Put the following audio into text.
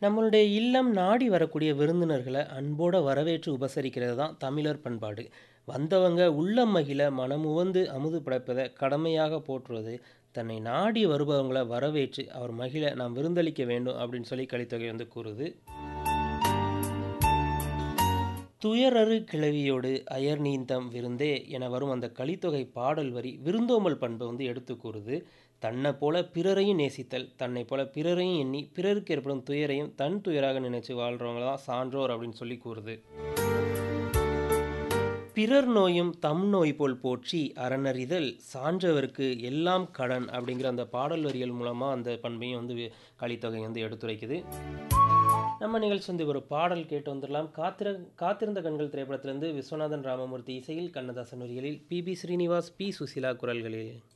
நம்மளுடைய இல்லம் நாடி வரக்கூடிய விருந்தினர்களை அன்போட வரவேற்று உபசரிக்கிறது தான் தமிழர் பண்பாடு வந்தவங்க உள்ளம் மகிழ மனமுவந்து அமுது படைப்பதை கடமையாக போற்றுவது தன்னை நாடி வருபவங்களை வரவேற்று அவர் மகிழ நாம் விருந்தளிக்க வேண்டும் அப்படின்னு சொல்லி கலித்தொகை வந்து கூறுது துயரறு கிளவியோடு அயர் நீந்தம் விருந்தே என வரும் அந்த கலித்தொகை பாடல் வரி விருந்தோம்பல் பண்பை வந்து எடுத்து கூறுது தன்னை போல பிறரையும் நேசித்தல் தன்னை போல பிறரையும் எண்ணி பிறருக்கு ஏற்படும் துயரையும் தன் துயராக நினைச்சு வாழ்றவங்க தான் சான்றோர் அப்படின்னு சொல்லி கூறுது பிறர் நோயும் தம் நோய் போல் போற்றி அறனறிதல் சான்றவருக்கு எல்லாம் கடன் அப்படிங்கிற அந்த பாடல் வரிகள் மூலமாக அந்த பண்பையும் வந்து கலித்தொகை வந்து எடுத்துரைக்குது நம்ம நிகழ்ச்சி வந்து ஒரு பாடல் கேட்டு வந்துடலாம் காத்திர காத்திருந்த கண்கள் திரைப்படத்திலிருந்து விஸ்வநாதன் ராமமூர்த்தி இசையில் கண்ணதாசன் வரிகளில் P B Srinivas P Susheela குரல்களில்